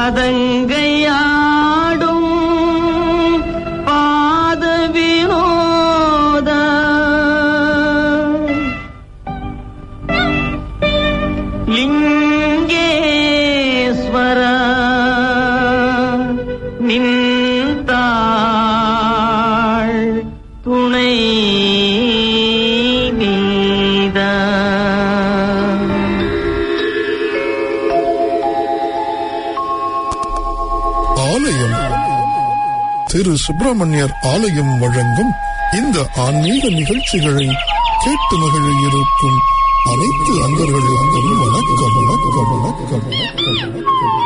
பாதங்கையாடும் பாத வினோத லிங்கேஸ்வர நின்றாள் துணை நீதா ஆலயம் திரு சுப்பிரமணியர் ஆலயம் வழங்கும் இந்த ஆன்மீக நிகழ்ச்சிகளை கேட்டு மகிழ இருக்கும் அனைத்து அன்பர்களுக்கும் வணக்கம் வணக்கம் வணக்கம் வணக்கம்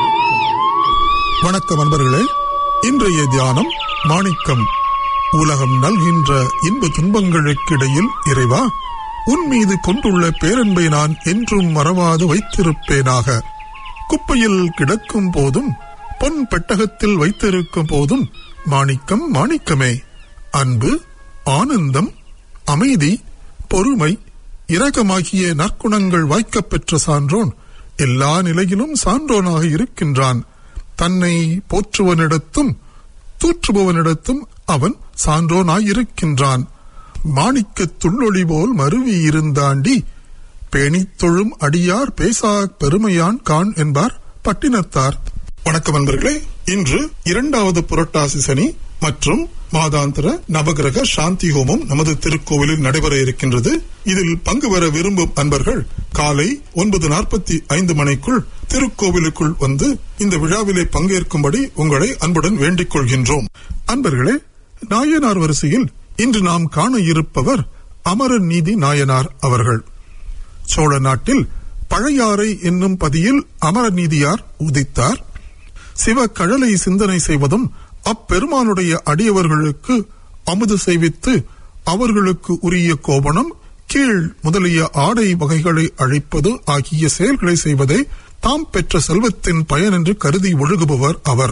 வணக்கம் அன்பர்களே இன்றைய தியானம் மாணிக்கம் உலகம் நல்கின்ற இன்ப துன்பங்களுக்கிடையில் இறைவா உன் மீது கொண்டுள்ள பேரன்பை நான் என்றும் மறவாது வைத்திருப்பேனாக குப்பையில் கிடக்கும் போதும் பொன் பெட்டகத்தில் வைத்திருக்கும் போதும் மாணிக்கம் மாணிக்கமே அன்பு ஆனந்தம் அமைதி பொறுமை இரக்கமாகிய நற்குணங்கள் வாய்க்கப் பெற்ற சான்றோன் எல்லா நிலையிலும் சான்றோனாக இருக்கின்றான் தன்னை போற்றுவனிடத்தும் தூற்றுபவனிடத்தும் அவன் சான்றோனாயிருக்கின்றான் மாணிக்கத் துள்ளொளி போல் மருவி இருந்தாண்டி பேணித் தொழும் அடியார் பேசா பெருமையான் கான் என்பார் பட்டினத்தார் வணக்கம் நண்பர்களே இன்று இரண்டாவது புரட்டாசி சனி மற்றும் மாதாந்திர நவகிரக சாந்தி ஹோமம் நமது திருக்கோவிலில் நடைபெற இருக்கின்றது இதில் பங்கு பெற விரும்பும் அன்பர்கள் காலை ஒன்பது நாற்பத்தி ஐந்து மணிக்குள் திருக்கோவிலுக்குள் வந்து இந்த விழாவிலே பங்கேற்கும்படி உங்களை அன்புடன் வேண்டிக் கொள்கின்றோம் அன்பர்களே நாயனார் வரிசையில் இன்று நாம் காண இருப்பவர் அமர நீதி நாயனார் அவர்கள் சோழ நாட்டில் பழையாறை என்னும் பதியில் அமரநீதியார் உதித்தார் சிவ கழலை சிந்தனை செய்வதும் அப்பெருமானுடைய அடியவர்களுக்கு அமுது செய்வித்து அவர்களுக்கு உரிய கோபனம் கீழ் முதலிய ஆடை வகைகளை அழிப்பது ஆகிய செயல்களை செய்வதே தாம் பெற்ற செல்வத்தின் பயன் என்று கருதி ஒழுகுபவர் அவர்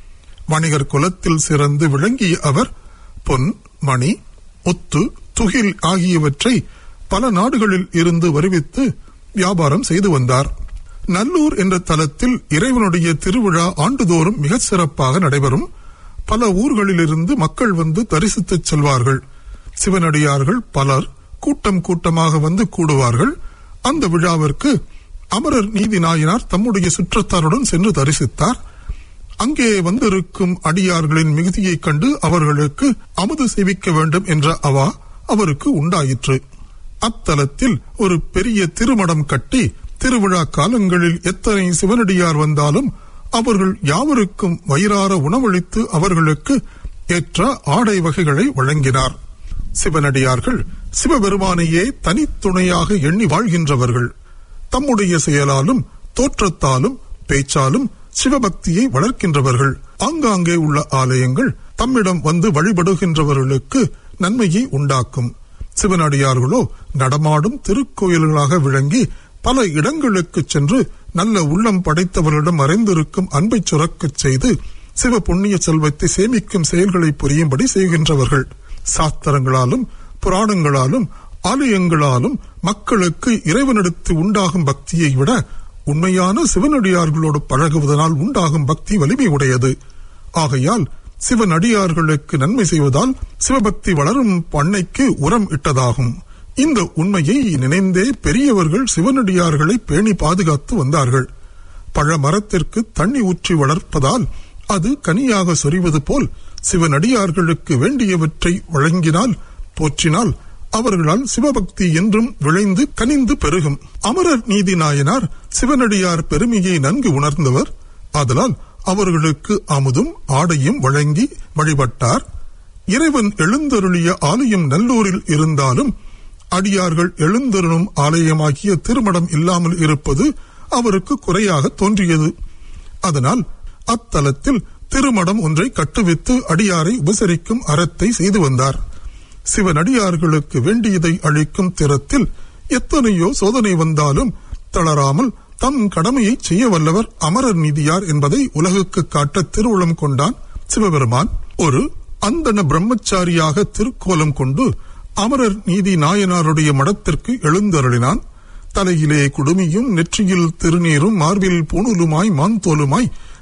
வணிகர் குலத்தில் சிறந்து விளங்கிய அவர் பொன் மணி முத்து துகில் ஆகியவற்றை பல நாடுகளில் இருந்து வருவித்து வியாபாரம் செய்து வந்தார் நல்லூர் என்ற தலத்தில் இறைவனுடைய திருவிழா ஆண்டுதோறும் மிகச் சிறப்பாக நடைபெறும் பல ஊர்களிலிருந்து மக்கள் வந்து தரிசித்துச் செல்வார்கள் சிவனடியார்கள் பலர் கூட்டம் கூட்டமாக வந்து கூடுவார்கள் அந்த விழாவிற்கு அமரர் நீதி நாயனார் தம்முடைய சுற்றத்தாருடன் சென்று தரிசித்தார் அங்கே வந்திருக்கும் அடியார்களின் மிகுதியைக் கண்டு அவர்களுக்கு அமுது சேவிக்க வேண்டும் என்ற அவா அவருக்கு உண்டாயிற்று அத்தலத்தில் ஒரு பெரிய திருமடம் கட்டி திருவிழா காலங்களில் எத்தனை சிவனடியார் வந்தாலும் அவர்கள் யாவருக்கும் வயிறார உணவளித்து அவர்களுக்கு ஏற்ற ஆடை வகைகளை வழங்கினார் சிவனடியார்கள் சிவபெருமானையே தனித்துணையாக எண்ணி வாழ்கின்றவர்கள் தம்முடைய செயலாலும் தோற்றத்தாலும் பேச்சாலும் சிவபக்தியை வளர்க்கின்றவர்கள் ஆங்காங்கே உள்ள ஆலயங்கள் தம்மிடம் வந்து வழிபடுகின்றவர்களுக்கு நன்மையை உண்டாக்கும் சிவனடியார்களோ நடமாடும் திருக்கோயில்களாக விளங்கி பல இடங்களுக்கு சென்று நல்ல உள்ளம் படைத்தவர்களிடம் மறைந்திருக்கும் அன்பை சுரக்கச் செய்து சிவ புண்ணிய செல்வத்தை சேமிக்கும் செயல்களை புரியும்படி செய்கின்றவர்கள் சாஸ்திரங்களாலும் புராணங்களாலும் ஆலயங்களாலும் மக்களுக்கு இறைவனிடத்து உண்டாகும் பக்தியை விட உண்மையான சிவனடியார்களோடு பழகுவதனால் உண்டாகும் பக்தி வலிமை உடையது ஆகையால் சிவனடியார்களுக்கு நன்மை செய்வதால் சிவபக்தி வளரும் பண்ணைக்கு உரம் இட்டதாகும் இந்த உண்மையை நினைந்தே பெரியவர்கள் சிவனடியார்களை பேணி பாதுகாத்து வந்தார்கள் பழ மரத்திற்கு தண்ணி ஊற்றி வளர்ப்பதால் அது கனியாக சொரிவது போல் சிவனடியார்களுக்கு வேண்டியவற்றை வழங்கினால் போற்றினால் அவர்களால் சிவபக்தி என்றும் விளைந்து கனிந்து பெருகும் அமரர் நீதி நாயனார் சிவனடியார் பெருமையை நன்கு உணர்ந்தவர் ஆதலால் அவர்களுக்கு அமுதும் ஆடையும் வழங்கி வழிபட்டார் இறைவன் எழுந்தருளிய ஆலயம் நல்லூரில் இருந்தாலும் அடியார்கள் எழுந்தருளும் ஆலயமாகிய திருமணம் இல்லாமல் இருப்பது அவருக்கு குறையாக தோன்றியது அதனால் அத்தலத்தில் திருமணம் ஒன்றை கட்டுவித்து அடியாரை உபசரிக்கும் அறத்தை செய்து வந்தார் சிவனடியார்களுக்கு வேண்டியதை அளிக்கும் திறத்தில் எத்தனையோ சோதனை வந்தாலும் தளராமல் தம் கடமையை செய்ய வல்லவர் அமரர் நீதியார் என்பதை உலகுக்கு காட்ட திருவுளம் கொண்டான் சிவபெருமான் ஒரு அந்தன பிரம்மச்சாரியாக திருக்கோலம் கொண்டு அமரர் நீதி நாயனாருடைய மடத்திற்கு எழுந்தருளினான் தலையிலே குடுமியும் நெற்றியில் திருநீரும் மார்பில் பூணூலுமாய் மாந்தோலுமாய்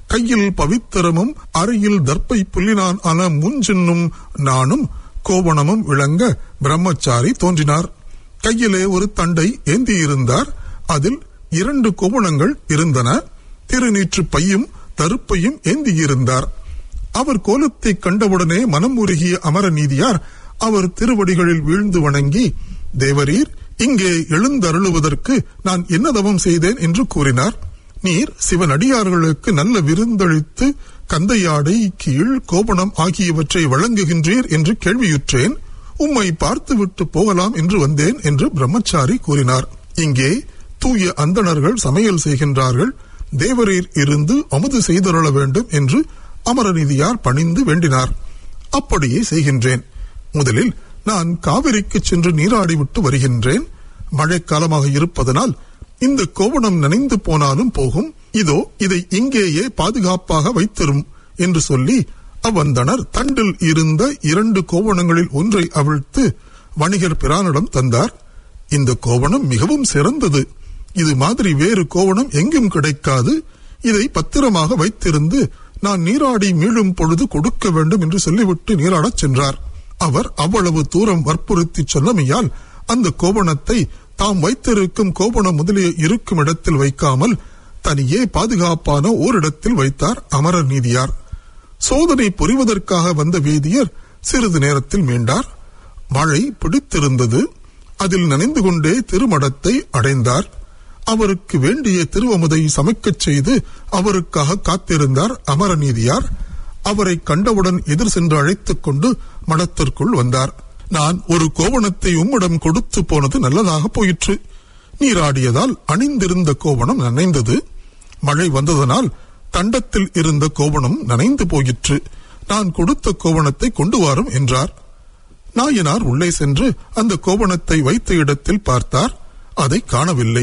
கையில் பவித்திரமும் அறையில் தர்ப்பை புல்லினான் ஆன முன்சின்னும் நானும் கோவணமும் விளங்க பிரம்மச்சாரி தோன்றினார் கையிலே ஒரு தண்டை ஏந்தியிருந்தார் அதில் இரண்டு கோவணங்கள் இருந்தன திருநீற்று பையும் தருப்பையும் ஏந்தியிருந்தார் அவர் கோலத்தை கண்டவுடனே மனம் உருகிய அமர நீதியார் அவர் திருவடிகளில் வீழ்ந்து வணங்கி தேவரீர் இங்கே எழுந்தருளுவதற்கு நான் என்ன தவம் செய்தேன் என்று கூறினார் நீர் சிவனடியார்களுக்கு நல்ல விருந்தளித்து கந்தையாடை கீழ் கோபணம் ஆகியவற்றை வழங்குகின்றீர் என்று கேள்வியுற்றேன் உம்மை பார்த்துவிட்டு போகலாம் என்று வந்தேன் என்று பிரம்மச்சாரி கூறினார் இங்கே தூய அந்தணர்கள் சமையல் செய்கின்றார்கள் தேவரீர் இருந்து அமுது செய்தருள வேண்டும் என்று அமரநிதியார் பணிந்து வேண்டினார் அப்படியே செய்கின்றேன் முதலில் நான் காவிரிக்கு சென்று நீராடிவிட்டு வருகின்றேன் மழைக்காலமாக இருப்பதனால் இந்த கோவணம் நனைந்து போனாலும் போகும் இதோ இதை இங்கேயே பாதுகாப்பாக வைத்திரும் என்று சொல்லி அவ்வந்தனர் தண்டில் இருந்த இரண்டு கோவணங்களில் ஒன்றை அவிழ்த்து வணிகர் பிரானிடம் தந்தார் இந்த கோவணம் மிகவும் சிறந்தது இது மாதிரி வேறு கோவணம் எங்கும் கிடைக்காது இதை பத்திரமாக வைத்திருந்து நான் நீராடி மீளும் பொழுது கொடுக்க வேண்டும் என்று சொல்லிவிட்டு நீராடச் சென்றார் அவர் அவ்வளவு தூரம் வற்புறுத்தி சொன்னமையால் அந்த கோவணத்தை தாம் வைத்திருக்கும் கோவணம் முதலிய இருக்கும் இடத்தில் வைக்காமல் தனியே பாதுகாப்பான ஓரிடத்தில் வைத்தார் அமரர் நீதியார் சோதனை புரிவதற்காக வந்த வேதியர் சிறிது நேரத்தில் மீண்டார் மழை பிடித்திருந்தது அதில் நனைந்து கொண்டே திருமடத்தை அடைந்தார் அவருக்கு வேண்டிய திருவமுதை சமைக்கச் செய்து அவருக்காக காத்திருந்தார் அமரநீதியார் அவரை கண்டவுடன் எதிர் சென்று அழைத்துக் கொண்டு மடத்திற்குள் வந்தார் நான் ஒரு கோவணத்தை உம்மிடம் கொடுத்து போனது நல்லதாக போயிற்று நீராடியதால் அணிந்திருந்த கோவணம் நனைந்தது மழை வந்ததனால் தண்டத்தில் இருந்த கோவணம் நனைந்து போயிற்று நான் கொடுத்த கோவணத்தை கொண்டு வாரும் என்றார் நாயனார் உள்ளே சென்று அந்த கோவணத்தை வைத்த இடத்தில் பார்த்தார் அதை காணவில்லை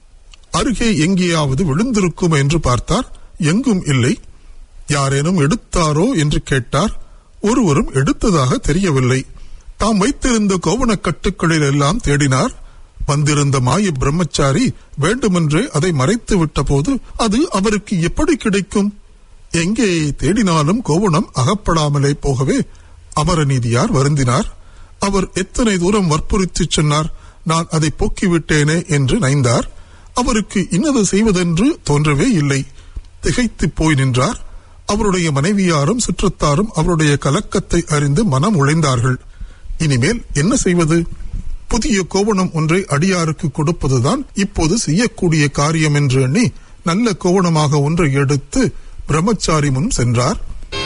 அருகே எங்கேயாவது விழுந்திருக்கும் என்று பார்த்தார் எங்கும் இல்லை யாரேனும் எடுத்தாரோ என்று கேட்டார் ஒருவரும் எடுத்ததாக தெரியவில்லை தாம் வைத்திருந்த கோவணக் கட்டுக்களில் எல்லாம் தேடினார் வந்திருந்த மாய பிரம்மச்சாரி வேண்டுமென்றே அதை மறைத்து விட்ட போது அது அவருக்கு எப்படி கிடைக்கும் எங்கே தேடினாலும் கோவணம் அகப்படாமலே போகவே அமரநீதியார் வருந்தினார் அவர் எத்தனை தூரம் வற்புறுத்தி சொன்னார் நான் அதை போக்கிவிட்டேனே என்று நைந்தார் அவருக்கு இன்னது செய்வதென்று தோன்றவே இல்லை திகைத்து போய் நின்றார் அவருடைய மனைவியாரும் சுற்றத்தாரும் அவருடைய கலக்கத்தை அறிந்து மனம் உழைந்தார்கள் இனிமேல் என்ன செய்வது புதிய கோவணம் ஒன்றை அடியாருக்கு கொடுப்பதுதான் இப்போது செய்யக்கூடிய காரியம் என்று எண்ணி நல்ல கோவணமாக ஒன்றை எடுத்து பிரம்மச்சாரி முன் சென்றார்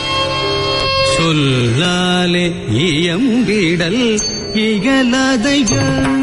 சொல்லாலே இயம்பிடல் இகலதைக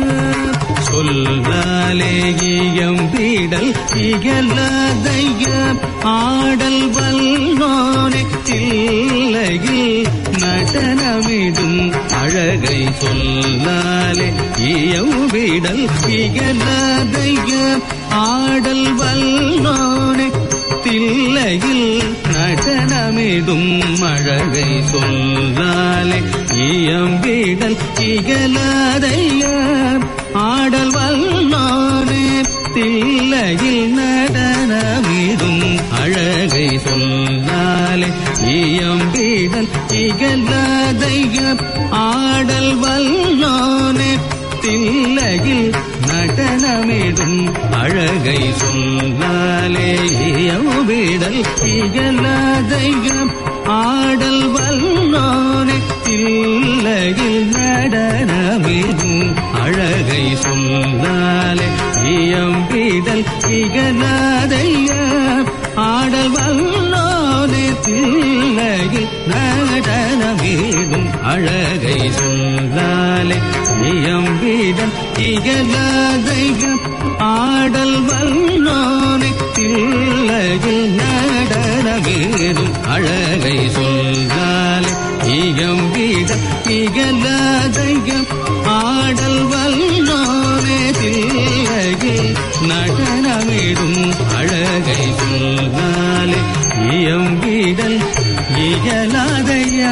சொல்லாலே இயம்பிடல் இகலதைக ஆடல் வல்லோனே தில்லையில் நடனமிடும் அழகை சொல்லாலே இயம்பிடல் இகலதைக ஆடல் வல்லோனே தில்லையில் நடனமிடும் அழகை சொல்லாலே இயம்பிடல் இகலாதைய ஆடல் வல்லானே தில்லையில் நடனமிடும் அழகை சொல்லாலே இயம்பிடல் இகலாதைய ஆடல் வல்லானே தில்லையில் நடனமிடும் அழகை சொல்லாலே விடல் இகலாதையம் ஆடல் வல்லானே தில்லையில் நடனமிடும் அழகை சொல்லாலே இயம்பிடல் இகலாதையம் ஆடல் வல்லானே தில்லையில் நடனமிடும் அழகை சொல்லாலே இயம்பிடல் இகலாதையம் ஆடல் வல்லானே தில்லையில் நடனமேறும் அழகை சொல்லாலே இயம்பிடல் இகலாதையம் ஆடல் வல்லானே தில்லையில் நடனமிடும் அழகை சொல்லாலே இயம்பிடல் இகலாதையா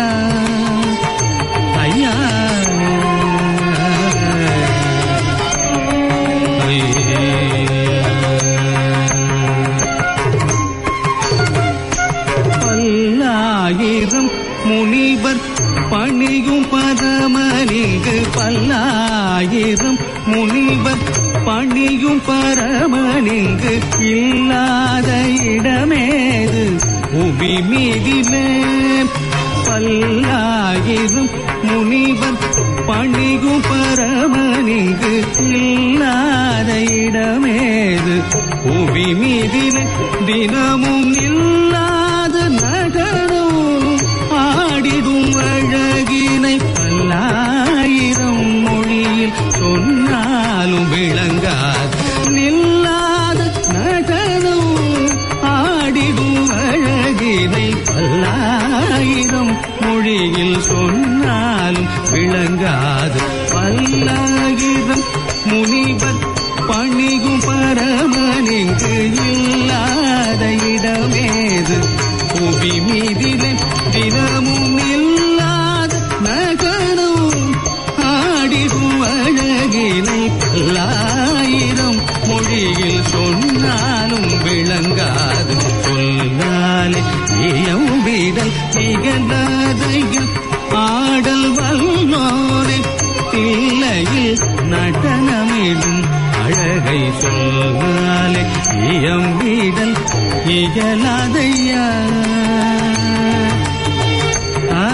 ஐயா ஐயா பல்லாயிரம் முனிவர் பணியும் பரமனிங்கு இல்லாத இடமேது புவி மீதிலே பல்லாயிரம் முனிவர் பணியும் பரமனிங்கு இல்லாத இடமேது புவி மீதிலே தினமும் இல்லாத நகரும் ஆடிடும் அழகினை பல்லாயிரம் மொழியில் சொன்னாலும் விளங்காது நில்லாத நடனம் ஆடிடும் அழகினை பல்லாயிரம் மொழியில் சொன்னாலும் விளங்காது பல்லாயிரம் முனிவர் பணிகும் பரமனிங்கு இல்லாத இடமேது புவி மீதிலே தினமும் இல்லாத நகரும் ஆடிடும் அழகினை பல்லாயிரம் மொழியில் சொன்னாலும் விளங்காது சொல்லாலே இயம்பிடல் நிகழாதையில் ஆடல் வல்லோரை தில்லையில் நடனமிடும் அழகை சொல்லாலே இயம்பிடல் இயலாதையா ஆ,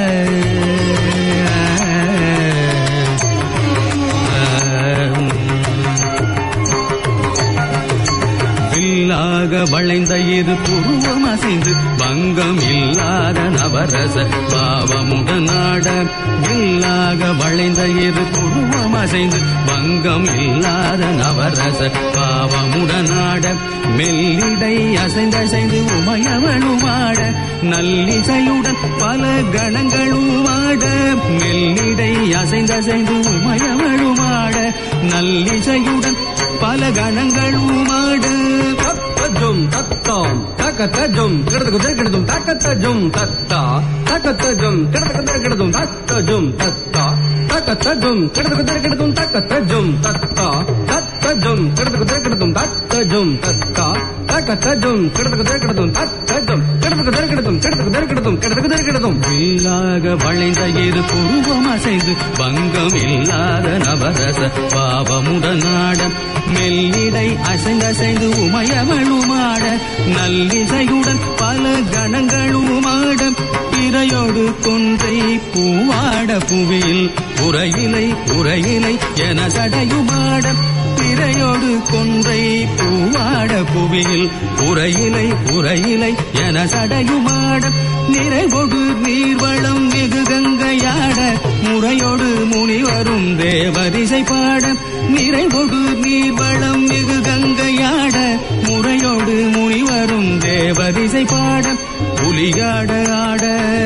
வில்லாக வளைந்த இரு புருவம் அசைந்து பங்கம் இல்லாத நவரச பாவமுடன் ஆட வில்லாக வளைந்த இரு புருவம் அசைந்து பங்கம் இல்லாத நவரச பாவமுடன் ஆட மெல்லிடை அசைந்தசைந்து உமையவனும் ஆட நல்லிசையுடன் பல கணங்களும் ஆட மெல்லிடை அசைந்தசைந்து உமையவனும் ஆட நல்லிசையுடன் பல கணங்களும் ஆட தக்கத்தஜும் தத்தாம் தக்கத்தஜும் கிடதுக்கு கிடதும் தக்கத்தஜும் தத்தா தக்கத்தஜும் கிடதுக்கு கிடதும் தத்தஜும் தத்தா தக்கத்தஜும் கிடதுக்கு கிடதும் தக்கத்தஜும் தத்தா தத்தஜும் கிடதுக்கு கிடதும் தத்தஜும் தத்தா தக்கத்தஜும் கிடதுக்கு கிடதும் தத்தஜும் கிடதுக்கு கிடதும் கிடதுக்கு கிடதும் கிடதுக்கு கிடதும் வில்லாக வளைந்த இரு புருவம் அசைந்து பங்கம் இல்லாத நவரச பாவமுடன் ஆட மெல்லிடை அசைந்தசைந்து உமையவளுமாட நல்லிசையுடன் பல கணங்களும் ஆட இறையோடு கொன்றை பூவாட புவியில் உரையிலை உரையிலை என சடையுமாட திரையோடு கொன்றை பூவாட புவியில் உரையிலை உரையிலை என சடையுமாட நிறைவொடு நீர்வளம் மிகு கங்கையாட முறையோடு முனிவரும் தேவரிசை பாட நிறைவொடு நீர்வளம் மிகு கங்கையாட முறையோடு முனிவரும் தேவரிசை பாட புலியாட ஆட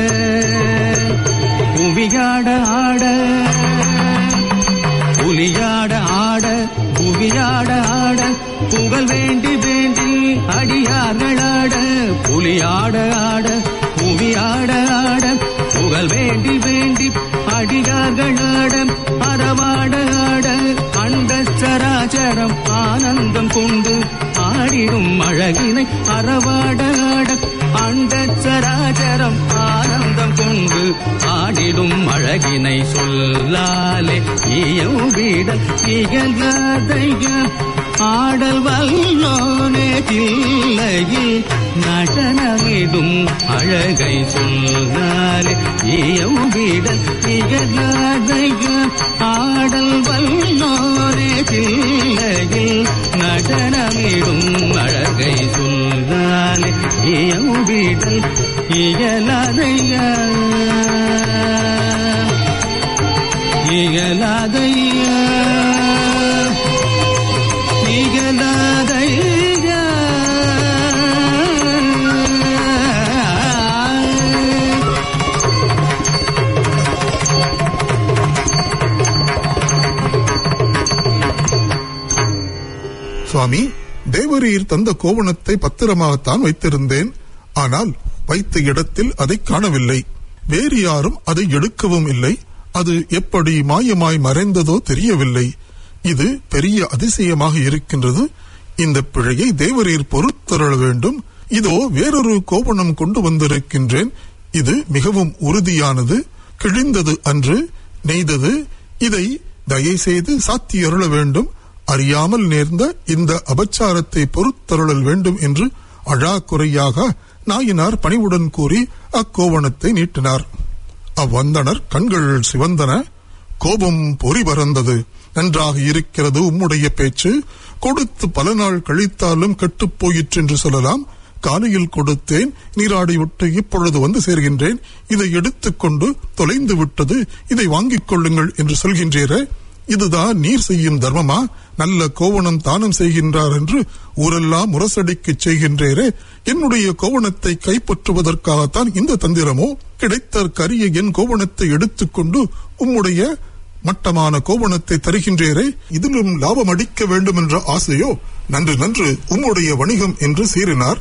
புவியாட ஆட புலியாட ஆட புவியாட ஆட புகழ் வேண்டி வேண்டி அடியார்களாட புலியாட ஆட புவியாட ஆட புகழ் வேண்டி வேண்டி அடியார்களாட அறவாட ஆட அண்ட சராச்சரம் ஆனந்தம் கொண்டு ஆடிடும் அழகினை அறவாட ஆட அண்ட சராச்சரம் ஆனந்தம் கொண்டு ஆடிடும் அழகினை சொல்லாலே இயம்பிடல் இயலாதைய ஆடல் வல்லோனே தில்லையில் நடனமிடும் அழகை சொல்லாலே இயம்பிடல் இயலாதைய ஆடல் வல்லோனே தில்லையில் நடனமிடும் அழகை சொல்லாலே இயம்பிடல் இயலாதையா இகலாதையா இகலாதையா சுவாமி தேவரீர் தந்த கோவணத்தை பத்திரமாகத்தான் வைத்திருந்தேன் ஆனால் வைத்த இடத்தில் அதை காணவில்லை வேறு யாரும் அதை எடுக்கவும் இல்லை அது எப்படி மாயமாய் மறைந்ததோ தெரியவில்லை இது பெரிய அதிசயமாக இருக்கின்றது இந்த பிழையை தேவரீர் பொறுத்தருள வேண்டும் இதோ வேறொரு கோவணம் கொண்டு வந்திருக்கின்றேன் இது மிகவும் உறுதியானது கிழிந்தது அன்று நெய்தது இதை தயவுசெய்து சாத்தி அருள வேண்டும் அறியாமல் நேர்ந்த இந்த அபச்சாரத்தை பொறுத்தருளல் வேண்டும் என்று அழாக்குறையாக நாயினார் பணிவுடன் கூறி அக்கோவணத்தை நீட்டினார் அவ்வந்தனர் கண்கள் சிவந்தன கோபம் பொறி பறந்தது நன்றாக இருக்கிறது உம்முடைய பேச்சு கொடுத்து பல நாள் கழித்தாலும் கெட்டுப் போயிற்று என்று சொல்லலாம் காலையில் கொடுத்தேன் நீராடி விட்டு இப்பொழுது வந்து சேர்கின்றேன் இதை எடுத்துக்கொண்டு தொலைந்து விட்டது இதை வாங்கிக் கொள்ளுங்கள் என்று சொல்கின்றீரே இதுதான் நீர் செய்யும் தர்மமா நல்ல கோவணம் தானம் செய்கின்றார் என்று ஊரெல்லாம் முரசடிக்கு செய்கின்றேரே என்னுடைய கோவணத்தை கைப்பற்றுவதற்காகத்தான் இந்த தந்திரமோ கிடைத்த கரிய என் கோவணத்தை எடுத்துக்கொண்டு உம்முடைய மட்டமான கோவணத்தை தருகின்றேரே இதிலும் லாபம் அடிக்க வேண்டும் என்ற ஆசையோ நன்று நன்று உம்முடைய வணிகம் என்று சீறினார்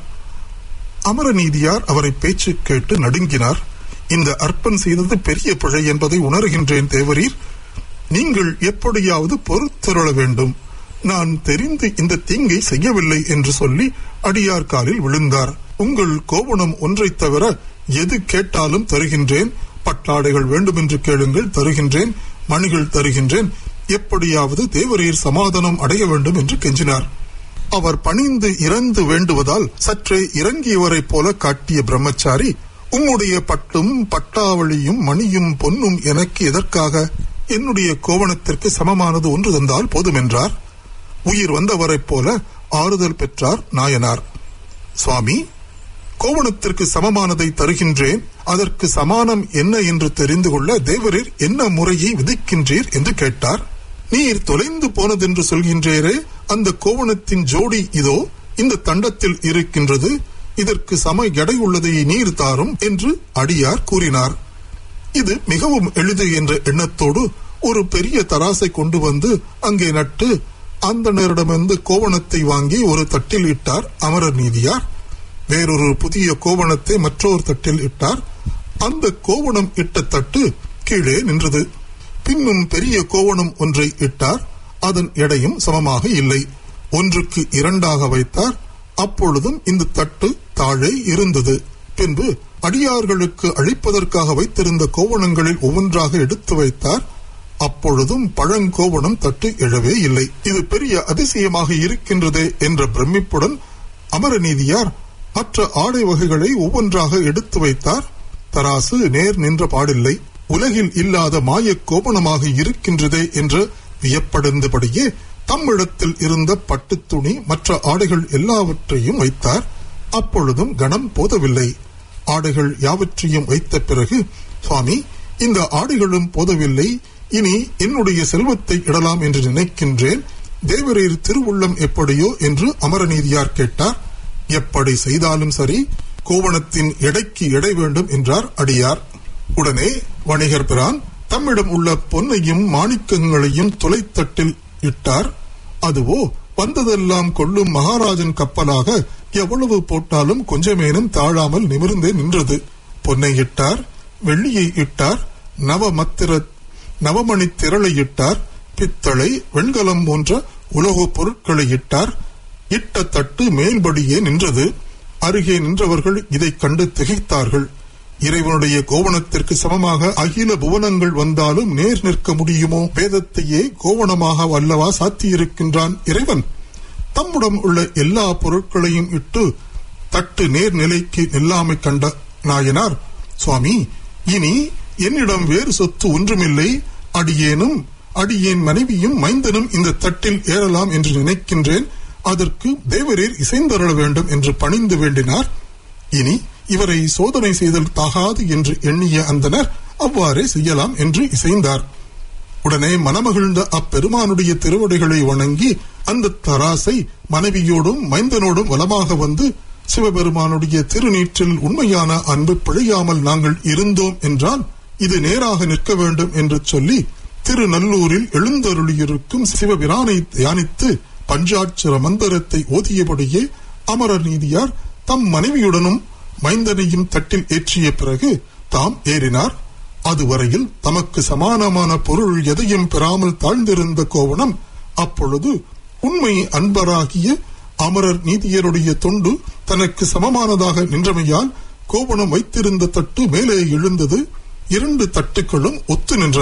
அமரநீதியார் அவரை பேச்சு கேட்டு நடுங்கினார் இந்த அர்ப்பன் செய்தது பெரிய பிழை என்பதை உணர்கின்றேன் தேவரீர் நீங்கள் எப்படியாவது பொறுத்தருள வேண்டும் நான் தெரிந்து இந்த தீங்கை செய்யவில்லை என்று சொல்லி அடியார் காலில் விழுந்தார் உங்கள் கோவணம் ஒன்றைத் தவிர எது கேட்டாலும் தருகின்றேன் பட்டாடைகள் வேண்டுமென்று கேளுங்கள் தருகின்றேன் மணிகள் தருகின்றேன் எப்படியாவது தேவரீர் சமாதானம் அடைய வேண்டும் என்று கெஞ்சினார் அவர் பணிந்து இறந்து வேண்டுவதால் சற்றே இறங்கியவரைப் போல காட்டிய பிரம்மச்சாரி உம்முடைய பட்டும் பட்டாவளியும் மணியும் பொன்னும் எனக்கு எதற்காக என்னுடைய கோவணத்திற்கு சமமானது ஒன்று தந்தால் போதுமென்றார் உயிர் வந்தவரைப் போல ஆறுதல் பெற்றார் நாயனார் சுவாமி கோவணத்திற்கு சமமானதை தருகின்றேன் அதற்கு சமானம் என்ன என்று தெரிந்து கொள்ள தேவரீர் என்ன முறையை விதிக்கின்றீர் என்று கேட்டார் நீர் தொலைந்து போனதென்று சொல்கின்றீரே அந்த கோவணத்தின் ஜோடி இதோ இந்த தண்டத்தில் இருக்கின்றது இதற்கு சம எடை உள்ளதை நீர் தாரும் என்று அடியார் கூறினார் இது மிகவும் எளிது என்ற எண்ணத்தோடு ஒரு பெரிய தராசை கொண்டு வந்து அங்கே நட்டு அந்த நேரிடமிருந்து கோவணத்தை வாங்கி ஒரு தட்டில் இட்டார் அமரர் நீதியார் வேறொரு புதிய கோவணத்தை மற்றொரு தட்டில் இட்டார் அந்த கோவணம் இட்ட தட்டு கீழே நின்றது பின்னும் பெரிய கோவணம் ஒன்றை இட்டார் அதன் எடையும் சமமாக இல்லை ஒன்றுக்கு இரண்டாக வைத்தார் அப்பொழுதும் இந்த தட்டு தாழே இருந்தது பின்பு அடியார்களுக்கு அழிப்பதற்காக வைத்திருந்த கோவணங்களில் ஒவ்வொன்றாக எடுத்து வைத்தார் அப்பொழுதும் பழங்கோவணம் தட்டு எழவே இல்லை இது பெரிய அதிசயமாக இருக்கின்றதே என்ற பிரமிப்புடன் அமரநீதியார் மற்ற ஆடை வகைகளை ஒவ்வொன்றாக எடுத்து வைத்தார் தராசு நேர் நின்ற பாடில்லை உலகில் இல்லாத மாயக் கோபணமாக இருக்கின்றதே என்று வியப்படைந்தபடியே தம்மிடத்தில் இருந்த பட்டுத் துணி மற்ற ஆடைகள் எல்லாவற்றையும் வைத்தார் அப்பொழுதும் கணம் போதவில்லை ஆடைகள் யாவற்றையும் வைத்த பிறகு சுவாமி இந்த ஆடைகளும் போதவில்லை இனி என்னுடைய செல்வத்தை இடலாம் என்று நினைக்கின்றேன் தேவரீர் திருவுள்ளம் எப்படியோ என்று அமரநீதியார் கேட்டார் எப்படி செய்தாலும் சரி கோவணத்தின் எடைக்கு எடை வேண்டும் என்றார் அடியார் உடனே வணிகர் பிரான் தம்மிடம் உள்ள பொன்னையும் மாணிக்கங்களையும் துளைத்தட்டில் இட்டார் அதுவோ வந்ததெல்லாம் கொள்ளும் மகாராஜன் கப்பலாக எவ்வளவு போட்டாலும் கொஞ்சமேனும் தாழாமல் நிமிர்ந்தே நின்றது பொன்னை இட்டார் வெள்ளியை இட்டார் நவமத்திர நவமணி திரளை இட்டார் பித்தளை வெண்கலம் போன்ற உலோகப் பொருட்களை இட்டார் இட்ட தட்டு மேல்படியே நின்றது அருகே நின்றவர்கள் இதைக் கண்டு திகைத்தார்கள் இறைவனுடைய கோவணத்திற்கு சமமாக அகில புவனங்கள் வந்தாலும் நேர் நிற்க முடியுமோ வேதத்தையே கோவணமாக அல்லவா சாத்தியிருக்கின்றான் இறைவன் தம்முடன் உள்ள எல்லா பொருட்களையும் இட்டு தட்டு நேர் நிலைக்கு நில்லாமை கண்ட நாயனார் சுவாமி இனி என்னிடம் வேறு சொத்து ஒன்றுமில்லை அடியேனும் அடியேன் மனைவியும் மைந்தனும் இந்த தட்டில் ஏறலாம் என்று நினைக்கின்றேன் அதற்கு தேவரீர் இசைந்தருள வேண்டும் என்று பணிந்து வேண்டினார் இனி இவரை சோதனை செய்தல் தகாது என்று எண்ணிய அந்தனர் அவ்வாறே செய்யலாம் என்று இசைந்தார் உடனே மனமகிழ்ந்த அப்பெருமானுடைய திருவடிகளை வணங்கி அந்த தராசை மனைவியோடும் மைந்தனோடும் வலமாக வந்து சிவபெருமானுடைய திருநீற்றில் உண்மையான அன்பு பிழையாமல் நாங்கள் இருந்தோம் என்றால் இது நேராக நிற்க வேண்டும் என்று சொல்லி திருநல்லூரில் எழுந்தருளியிருக்கும் சிவபிரானை தியானித்து பஞ்சாட்சர மந்திரத்தை ஓதியபடியே அமரர் நீதியார் தம் மனைவியுடனும் மைந்தனையும் தட்டில் ஏற்றிய பிறகு தாம் ஏறினார் அதுவரையில் தமக்கு சமானமான பொருள் எதையும் பெறாமல் தாழ்ந்திருந்த கோவணம் அப்பொழுது உண்மை அன்பராகிய அமரர் நீதியருடைய தொண்டு தனக்கு சமமானதாக நின்றமையால் கோவணம் வைத்திருந்த தட்டு மேலே எழுந்தது இரண்டு தட்டுகளும் ஒத்து நின்றன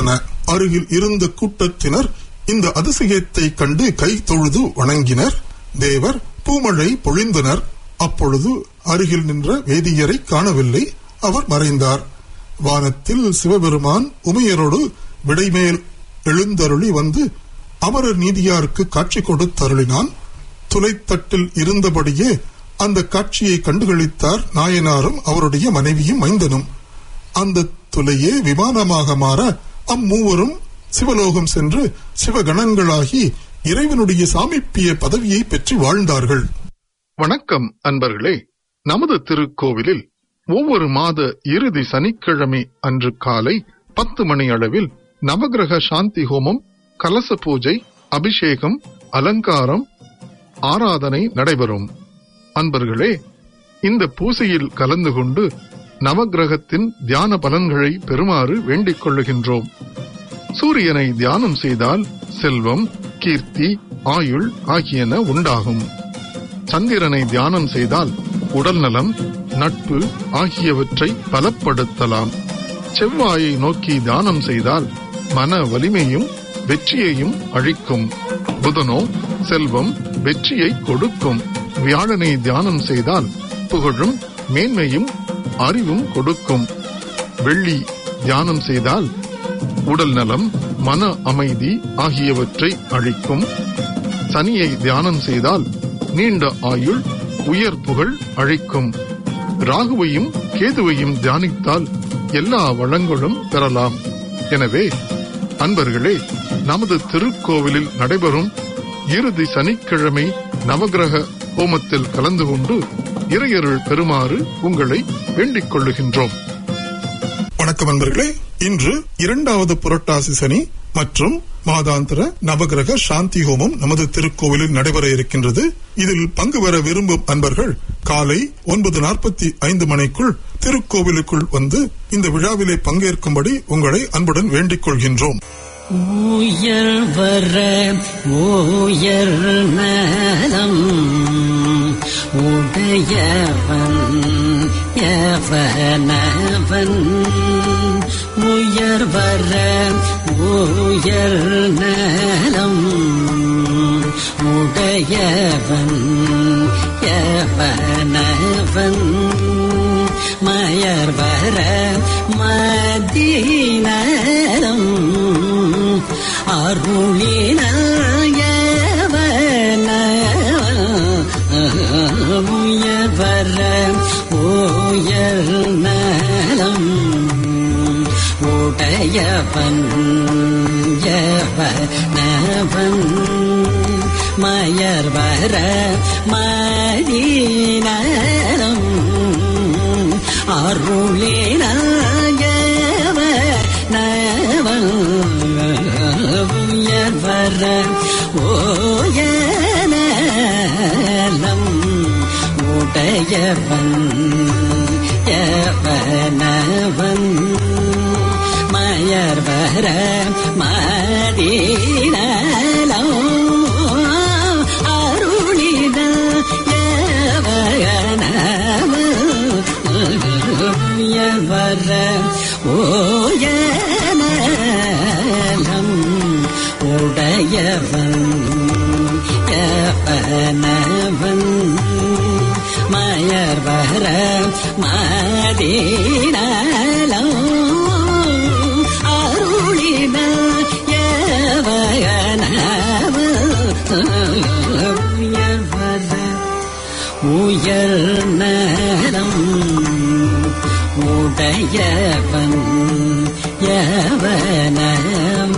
அருகில் இருந்த கூட்டத்தினர் இந்த அதிசயத்தை கண்டு கை தொழுது வணங்கினர் தேவர் பூமழை பொழிந்தனர் அப்பொழுது அருகில் நின்ற வேதியரை காணவில்லை அவர் மறைந்தார் வானத்தில் சிவபெருமான் உமையரோடு விடைமேல் எழுந்தருளி வந்து அமரர் நீதியாருக்கு காட்சி கொடுத்தருளினான் துளைத்தட்டில் இருந்தபடியே அந்த காட்சியை கண்டுகளித்தார் நாயனாரும் அவருடைய மனைவியும் மைந்தனும் அந்த துளையே விமானமாக மாற அம்மூவரும் சிவலோகம் சென்று சிவகணங்களாகி இறைவனுடைய சாமிப்பிய பதவியை பெற்று வாழ்ந்தார்கள் வணக்கம் அன்பர்களே நமது திருக்கோவிலில் ஒவ்வொரு மாத இறுதி சனிக்கிழமை அன்று காலை பத்து மணி அளவில் நவகிரக சாந்தி ஹோமம் கலச பூஜை அபிஷேகம் அலங்காரம் ஆராதனை நடைபெறும் அன்பர்களே இந்த பூசையில் கலந்து கொண்டு நவகிரகத்தின் தியான பலன்களை பெறுமாறு வேண்டிக் கொள்ளுகின்றோம் சூரியனை தியானம் செய்தால் செல்வம் கீர்த்தி ஆயுள் ஆகியன உண்டாகும் சந்திரனை தியானம் செய்தால் உடல் நலம் நட்பு ஆகியவற்றை பலப்படுத்தலாம் செவ்வாயை நோக்கி தியானம் செய்தால் மன வலிமையும் வெற்றியையும் அழிக்கும் புதனோ செல்வம் வெற்றியை கொடுக்கும் வியாழனை தியானம் செய்தால் புகழும் மேன்மையும் அறிவும் கொடுக்கும் வெள்ளி தியானம் செய்தால் உடல் நலம் மன அமைதி ஆகியவற்றை அழிக்கும் சனியை தியானம் செய்தால் நீண்ட ஆயுள் உயர் புகழ் அழிக்கும் ராகுவையும் கேதுவையும் தியானித்தால் எல்லா வளங்களும் பெறலாம் எனவே அன்பர்களே நமது திருக்கோவிலில் நடைபெறும் இறுதி சனிக்கிழமை நவகிரக ஹோமத்தில் கலந்து கொண்டு இறையருள் பெறுமாறு உங்களை வேண்டிக் கொள்ளுகின்றோம் வணக்கம் நண்பர்களே இன்று இரண்டாவது புரட்டாசி சனி மற்றும் மாதாந்திர நவகிரக சாந்தி ஹோமம் நமது திருக்கோவிலில் நடைபெற இருக்கின்றது இதில் பங்கு பெற விரும்பும் அன்பர்கள் காலை ஒன்பது நாற்பத்தி ஐந்து மணிக்குள் திருக்கோவிலுக்குள் வந்து இந்த விழாவிலே பங்கேற்கும்படி உங்களை அன்புடன் வேண்டிக் கொள்கின்றோம் உயர் வர உயர் நலம் உடையவன் எவனவன் உயர் வர உயர் நலம் உடையவன் எவனவன் மயர் வர மதிநலம் அருளினவன உயர்வர உயர் நலம் உடையவன் யவனவன் மயர் வர மதிநலம் அருளினாயவ நவன் உயர்வர ஓயநலம் உடையவன் யவனவன் மயர்வர மதிநலம் அருளின யவனவ ஓயநலம் உடையவன் யவனவன் மயர் வர மதிநலம் அருளின யவனவ உயர்வர உயர் நலம் உடையவன் யவனம்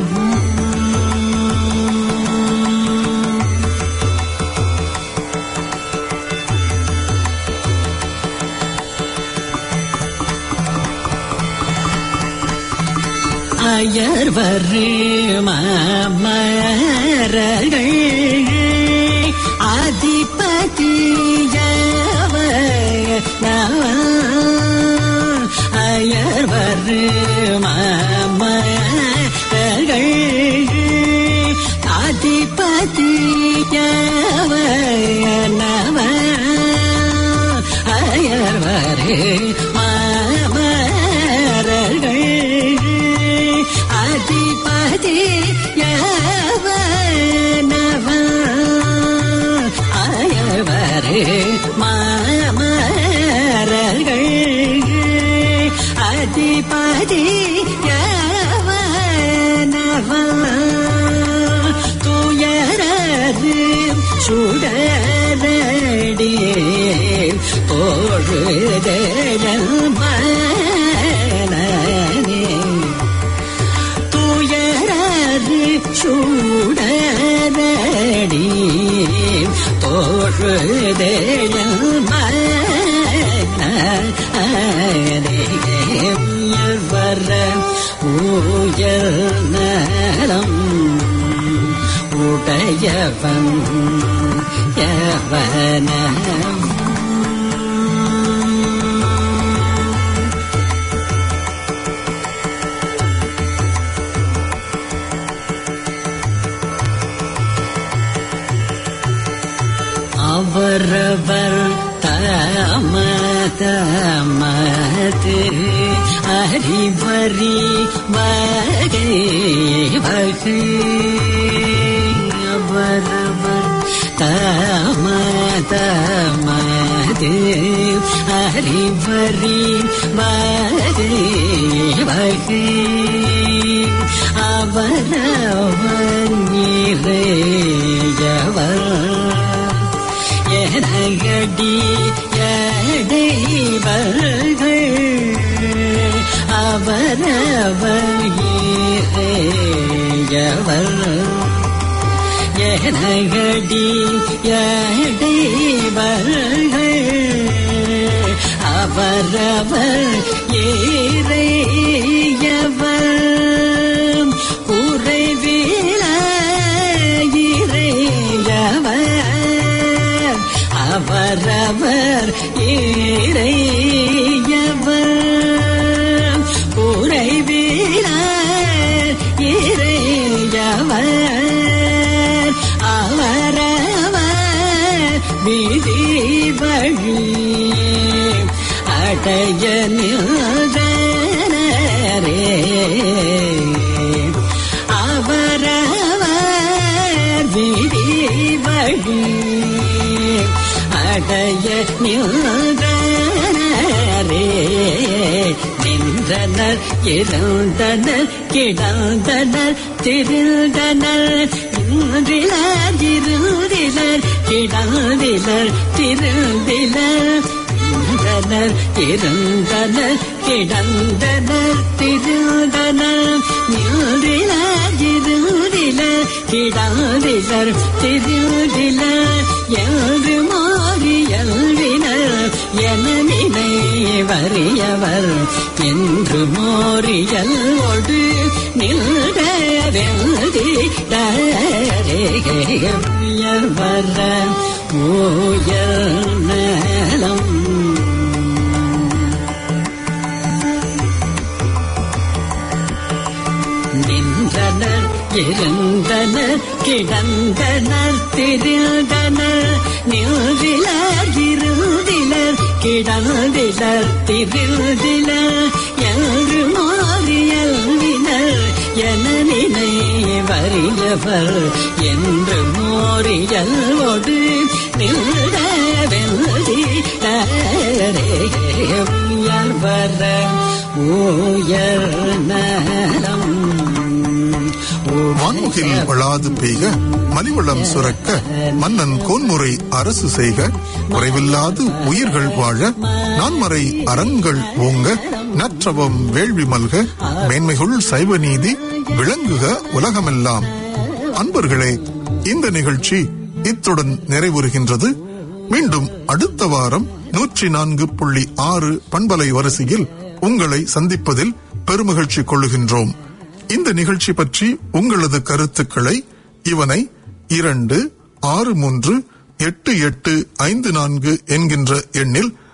அயர்வர் மாமரர்கள் அதிபதியவ அயர்வர் மாமரர்கள் அதிபதியவ அயர்வரே மாமரர்கள் அதிபதியவ மாமரர்கள் அதிபதி துயரது சுடரடி தோழுதல் மனே துயரது சூடரடி தோழுதல் வர ஊயல் நலம் உடையவன் யவனம் அவரவர் தம தமது அறிவரி வகை வகை அவரவர் தம தமது அறிவரி வகை வகை அவரவர் இறையவர் எனகடி எடைவர்கள் அவரவர் ஏவர் எனகடி எடைவர்கள் அவரவர் ஏறையவர் குறைவில இறையவர் அவரவர் இறையவர் உறைவீர இறையவர் அவரவர் விதி வழி அடைய நின்றனரே அவரவர் விதி வழி அடைய நின்றனரே நின்றனர் இருந்தனர் கிடந்தனர் திருந்தனர் இன்றிலர் இருந்திலர் கிடந்திலர் திருந்திலர் நின்றனர் இருந்தனர் கிடந்தனர் திருந்தனர் நின்றிலர் இருந்திலர் கிடாதிலர் திருதிலர் என்று மாறி எல்வினர் என நினை வறியவர் என்று மோரியல் ஒடு நின்ற வெல்தி உயர் வர உயர் நலம் நின்றனர் இருந்தனர் கிடந்தனர் திரிந்தனர் நின்றிலர் இருந்திலர் கிடந்திலர் திரிந்திலர் என்று மாறியல்வினர் என நினை வறியவர் என்று மோரியல் ஒடு நின்ற வெல்தி உயர் வர உயர் நலம் வான்முகில் வளாது பெய்க மலிவளம் சுரக்க மன்னன் கோன்முறை அரசு செய்க குறைவில்லாது உயிர்கள் வாழ நான்மறை அறங்கள் ஓங்க நற்றவம் வேள்வி மல்க மேன்மைகுள் சைவ நீதி விளங்குக உலகமெல்லாம் அன்பர்களே இந்த நிகழ்ச்சி இத்துடன் நிறைவுறுகின்றது மீண்டும் அடுத்த வாரம் நூற்றி நான்கு புள்ளி ஆறு பண்பலை வரிசையில் உங்களை சந்திப்பதில் பெருமகிழ்ச்சி கொள்ளுகின்றோம் இந்த நிகழ்ச்சி பற்றி உங்களது கருத்துக்களை இவனை இரண்டு ஆறு மூன்று எட்டு எட்டு ஐந்து நான்கு என்கின்ற எண்ணில்